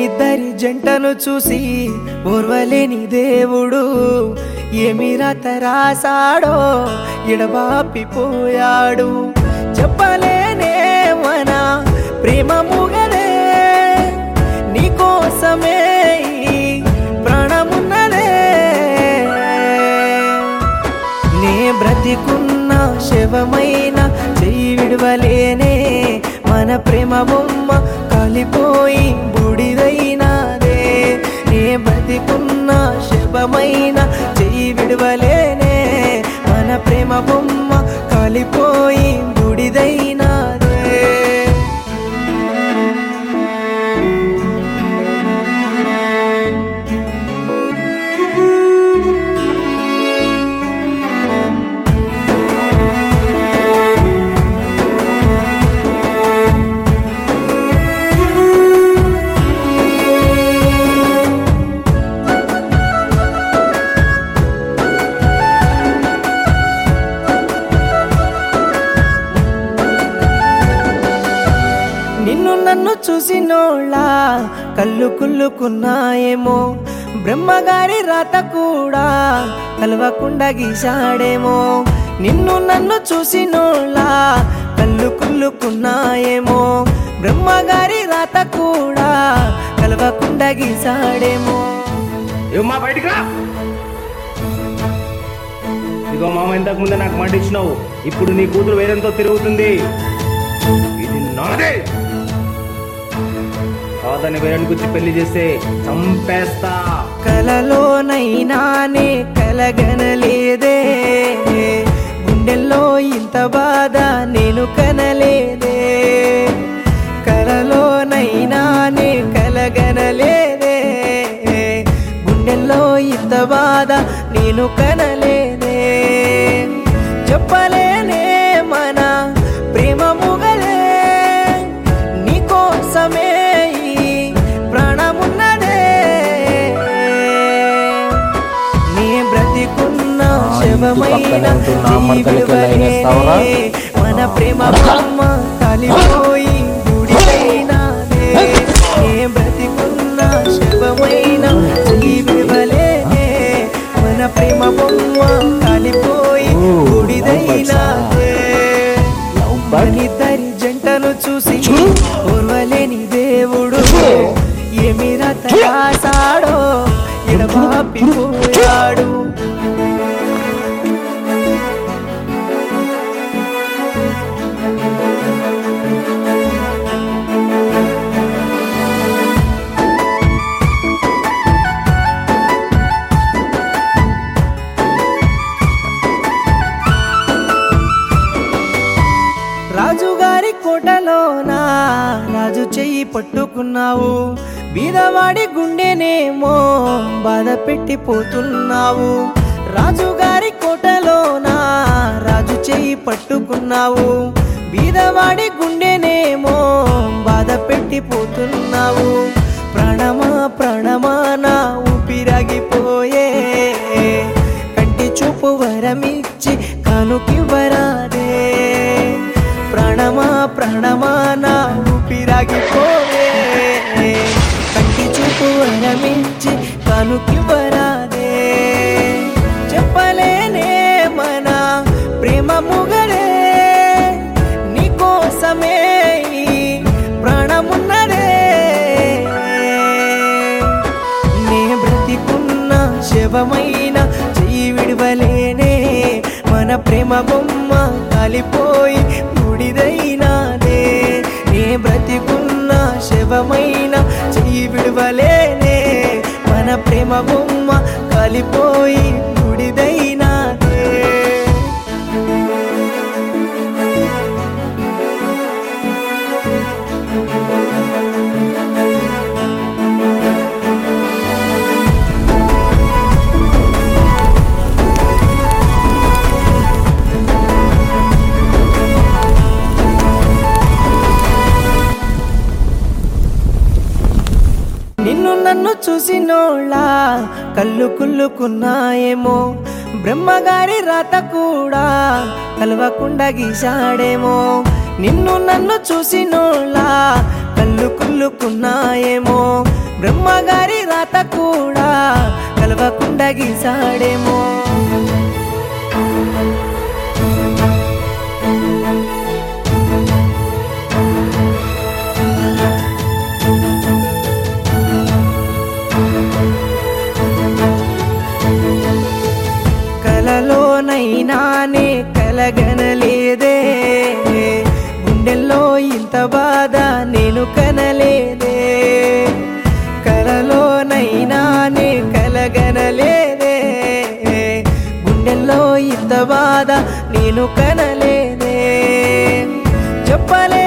మనిద్దరి జంటను చూసి ఓర్వలేని దేవుడు ఏమి రాత రాసాడో ఎడబాపిపోయాడు చెప్పలేనే మన ప్రేమ ముగదే నీకోసమే ఈ ప్రాణమున్నదే నే బ్రతికున్న శవమైన చెయ్యి విడవలేనే మన ప్రేమ బొమ్మ కాలిపోయి బూడిదైనాదే నే బ్రతికున్న శవమైన చెయ్యి విడవలేనే మన ప్రేమ బొమ్మ కాలిపోయి బూడిదైనాదే నిన్ను నన్ను చూసినోళ్ళ కళ్ళు కుళ్ళుకున్నాయేమో బ్రహ్మగారి రాత కూడా కలవకుండా గీశాడేమో నిన్ను నన్ను చూసినోళ్ళ కళ్ళు కుళ్ళుకున్నాయేమో బ్రహ్మగారి రాత కూడా కలవకుండా గీశాడేమో ఏమ్మా బయటికి రా ఇదిగో మామ ఇంతకు ముందే నాకు మాట ఇచ్చినావు ఇప్పుడు నీ కూతురు వేదంతో తిరుగుతుంది ఇది నాదే కాదని వేరని గురించి పెళ్లి చేస్తే చంపేస్తా కలలోనైనానే కలగనలేదే గుండెల్లో ఇంత బాధ నేను కనలేదే కలలోనైనానే కలగనలేదే గుండెల్లో ఇంత బాధ నేను కనలేదే చెప్పలేనే మన ప్రేమ ముగలే నీకోసమే ఈ ప్రాణమున్నదే నీ బ్రతికున్న శవమైన పక్కనే ఉంటున్నా, మరదలికి లైన్ ఇస్తావరా? మన ప్రేమ బొమ్మ కాలిపోయి గుడిపోయినాదే నీ బ్రతికున్న శవమైన జీవివలేనే మన ప్రేమ బొమ్మ కాలిపోయి గుడిదైనాదే మనిద్దరి జంటను చూసి ఓర్వలేని దేవుడు ఏమి రత రాసాడో ఎడబాపిపోయాడు రాజుగారి కోటలోనా రాజు చెయ్యి పట్టుకున్నావు బీదవాడి గుండెనేమో బాధ పెట్టిపోతున్నావు రాజుగారి కోటలోనా రాజు చెయ్యి పట్టుకున్నావు బీదవాడి గుండెనేమో బాధ పెట్టిపోతున్నావు ప్రాణమా ప్రాణమా నా ఊపిరాగిపోయే కంటి చూపు వరమిచ్చి కానుకివ్వరాదే ప్రాణమా ప్రాణమా నా ఊపిరాగిపోయే కంటి చూపు వరమిచ్చి కానుకివ్వరాదే చెప్పలేనే మన ప్రేమ ముగడే నీకోసమే ఈ ప్రాణమున్నదే నే బ్రతికున్న శవమైన చెయ్యి విడవలేనే మన ప్రేమ బొమ్మ కాలిపోయి బూడిదైనాదే నే బ్రతికున్న శవమైన చెయ్యి విడవలేనే మన ప్రేమ బొమ్మ కాలిపోయి బూడిదైనాదే నిన్ను నన్ను చూసినోళ్ళ కళ్ళు కుళ్ళుకున్నాయేమో బ్రహ్మగారి రాత కూడా కలవకుండా గీశాడేమో నిన్ను నన్ను చూసినోళ్ళ కళ్ళు కుళ్ళుకున్నాయేమో బ్రహ్మగారి రాత కూడా కలవకుండా గీసాడేమో కలలోనైనానే కలగనలేదే గుండెల్లో ఇంత బాధ నేను కనలేదే కలలోనైనానే కలగనలేదే గుండెల్లో ఇంత బాధ నేను కనలేదే చెప్పలే